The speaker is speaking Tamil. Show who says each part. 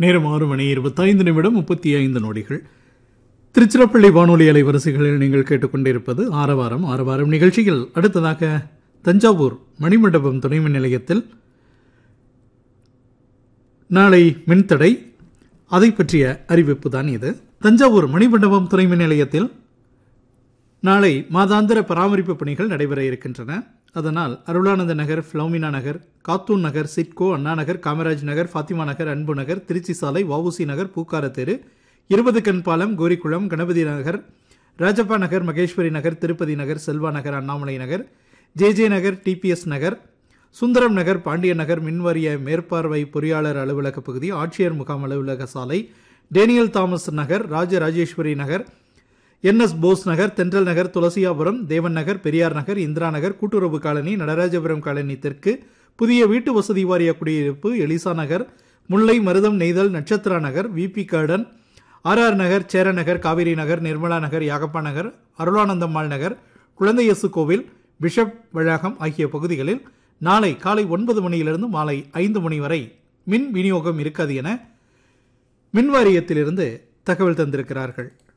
Speaker 1: நேரம் ஆறு மணி இருபத்தைந்து நிமிடம் முப்பத்தி ஐந்து நொடிகள் திருச்சிராப்பள்ளி வானொலி அலைவரிசைகளில் நீங்கள் கேட்டுக்கொண்டிருப்பது ஆரவாரம் ஆரவாரம் நிகழ்ச்சியில் அடுத்ததாக தஞ்சாவூர் மணிமண்டபம் துணைமின் நிலையத்தில் நாளை மின்தடை அதை பற்றிய அறிவிப்பு தான் இது தஞ்சாவூர் மணிமண்டபம் துணைமின் நிலையத்தில் நாளை மாதாந்திர பராமரிப்பு பணிகள் நடைபெற இருக்கின்றன அதனால் அருளானந்த நகர் ஃபிளோமினா நகர் காத்தூன் நகர் சிட்கோ அண்ணா நகர் காமராஜ் நகர் ஃபாத்திமா நகர் அன்பு நகர் திருச்சி சாலை வவுசி நகர் பூக்கார தெரு இருபது கண் பாலம் Korikulam Ganapathi Nagar Rajappa Nagar Maheswari Nagar Tirupati Nagar Selva Nagar Annamalai Nagar J J Nagar TPS Nagar Sundaram Nagar Pandian Nagar மின்வாரிய மேற்பார்வை பொறியாளர் அலுவலக பகுதி ஆட்சியர் முகாம் அலுவலக சாலை Daniel Thomas Nagar Rajarajeswari Nagar NS Bose Nagar Thendral Nagar துளசியாபுரம் தேவன் நகர் பெரியார் நகர் இந்திரா நகர் கூட்டுறவு காலனி நடராஜபுரம் காலனி தெற்கு புதிய வீட்டு வசதி வாரிய குடியிருப்பு எலிசா நகர் Mullai Marudham Neithal Natchathira Nagar VP garden RR Nagar Chera Nagar Kaveri Nagar Nirmala Nagar Yagappa Nagar Arulanandammal Nagar Kuzhandhaiyesu கோவில் பிஷப் வளாகம் ஆகிய பகுதிகளில் நாளை காலை ஒன்பது மணியிலிருந்து மாலை ஐந்து மணி வரை மின் விநியோகம் இருக்காது என மின்வாரியத்திலிருந்து தகவல் தந்திருக்கிறார்கள்